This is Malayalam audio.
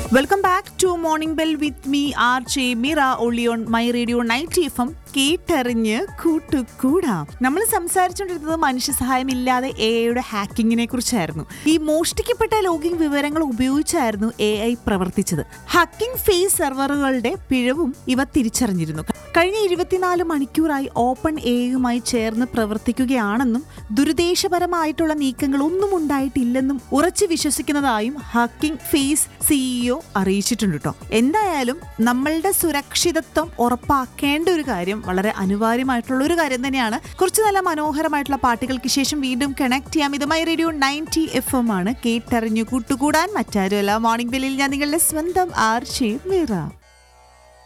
welcome back to morning bell with me R J Mira ഒളി on my radio night F M കേട്ടറിഞ്ഞ് കൂട്ടുകൂടാം നമ്മൾ സംസാരിച്ചുകൊണ്ടിരുന്നത് മനുഷ്യ സഹായം ഇല്ലാതെ എ ഐയുടെ ഹാക്കിങ്ങിനെ കുറിച്ചായിരുന്നു ഈ മോഷ്ടിക്കപ്പെട്ട ലോഗിംഗ് വിവരങ്ങൾ ഉപയോഗിച്ചായിരുന്നു എ ഐ പ്രവർത്തിച്ചത് ഹാക്കിംഗ് ഫേസ് സെർവറുകളുടെ പിഴവും ഇവ തിരിച്ചറിഞ്ഞിരുന്നു കഴിഞ്ഞ ഇരുപത്തിനാല് മണിക്കൂറായി ഓപ്പൺ എയുമായി ചേർന്ന് പ്രവർത്തിക്കുകയാണെന്നും ദുരുദ്ദേശപരമായിട്ടുള്ള നീക്കങ്ങൾ ഒന്നും ഉണ്ടായിട്ടില്ലെന്നും ഉറച്ചു വിശ്വസിക്കുന്നതായും ഹാക്കിംഗ് ഫേസ് സിഇഒ അറിയിച്ചിട്ടുണ്ട് കേട്ടോ എന്തായാലും നമ്മളുടെ സുരക്ഷിതത്വം ഉറപ്പാക്കേണ്ട ഒരു കാര്യം വളരെ അനിവാര്യമായിട്ടുള്ള ഒരു കാര്യം തന്നെയാണ് കുറച്ച് നല്ല മനോഹരമായിട്ടുള്ള പാട്ടുകൾക്ക് ശേഷം വീണ്ടും കണക്ട് ചെയ്യാം ഇതുമായി റേഡിയോ നയൻറ്റി എഫ് എം ആണ് കേട്ടറിഞ്ഞു കൂട്ടുകൂടാൻ മറ്റാരുമല്ല മോർണിംഗ് ബെല്ലിൽ ഞാൻ നിങ്ങളുടെ സ്വന്തം ആർ ഷേ മീറ